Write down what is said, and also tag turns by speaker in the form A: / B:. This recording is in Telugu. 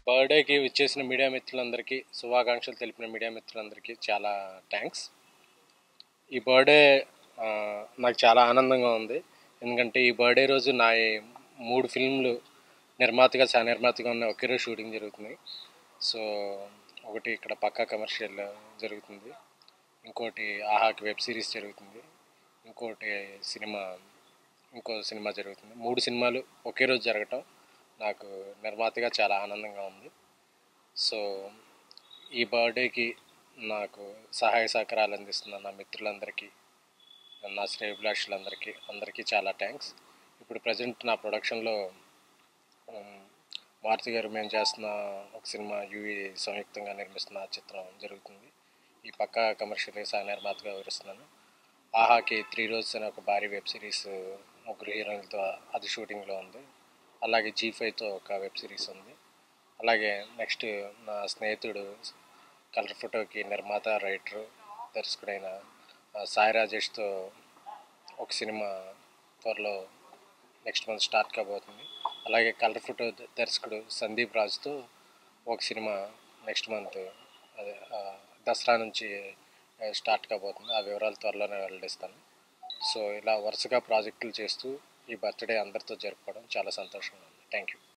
A: బర్త్డేకి విచ్చేసిన మీడియా మిత్రులందరికీ శుభాకాంక్షలు తెలిపిన మీడియా మిత్రులందరికీ చాలా థ్యాంక్స్ ఈ బర్త్డే ఆ, నాకు చాలా ఆనందంగా ఉంది ఎందుకంటే ఈ బర్త్డే రోజు నా ఈ మూడు ఫిల్మ్లు నిర్మాతగా సహ నిర్మాతగా ఉన్న ఒకే రోజు షూటింగ్ జరుగుతుంది సో ఒకటి ఇక్కడ పక్కా కమర్షియల్ జరుగుతుంది ఇంకోటి ఆహాకి వెబ్ సిరీస్ జరుగుతుంది ఇంకోటి సినిమా ఇంకో సినిమా జరుగుతుంది మూడు సినిమాలు ఒకే రోజు జరగటం నాకు నిర్మాతగా చాలా ఆనందంగా ఉంది సో ఈ బర్త్డేకి నాకు సహాయ సహకారాలు అందిస్తున్న నా మిత్రులందరికీ నా శ్రేయభిలాషులందరికీ అందరికీ చాలా థ్యాంక్స్ ఇప్పుడు ప్రజెంట్ నా ప్రొడక్షన్లో ఉమ్, మారుతి గారు మేము చేస్తున్న ఒక సినిమా యూవి సంయుక్తంగా నిర్మిస్తున్న ఆ చిత్రం జరుగుతుంది ఈ పక్క కమర్షియల్ సహ నిర్మాతగా వివరిస్తున్నాను ఆహాకి త్రీ రోజెస్ అనే ఒక భారీ వెబ్ సిరీస్ ముగ్గురు హీరోయిన్లతో అది షూటింగ్లో ఉంది అలాగే జీ ఫైవ్తో ఒక వెబ్ సిరీస్ ఉంది అలాగే నెక్స్ట్ నా స్నేహితుడు కలర్ ఫోటోకి నిర్మాత రైటర్ దర్శకుడైన ఆ, సాయి రాజేష్తో ఒక సినిమా త్వరలో నెక్స్ట్ మంత్ స్టార్ట్ కాబోతుంది అలాగే కలర్ ఫోటో ద- దర్శకుడు సందీప్ రాజుతో ఒక సినిమా నెక్స్ట్ మంత్ అదే ఆ, దసరా నుంచి ఆ, స్టార్ట్ కాబోతుంది ఆ వివరాలు త్వరలోనే వెల్లడిస్తాను సో ఇలా వరుసగా ప్రాజెక్టులు చేస్తూ ఈ బర్త్డే అందరితో జరుపుకోవడం చాలా సంతోషంగా ఉంది థ్యాంక్ యూ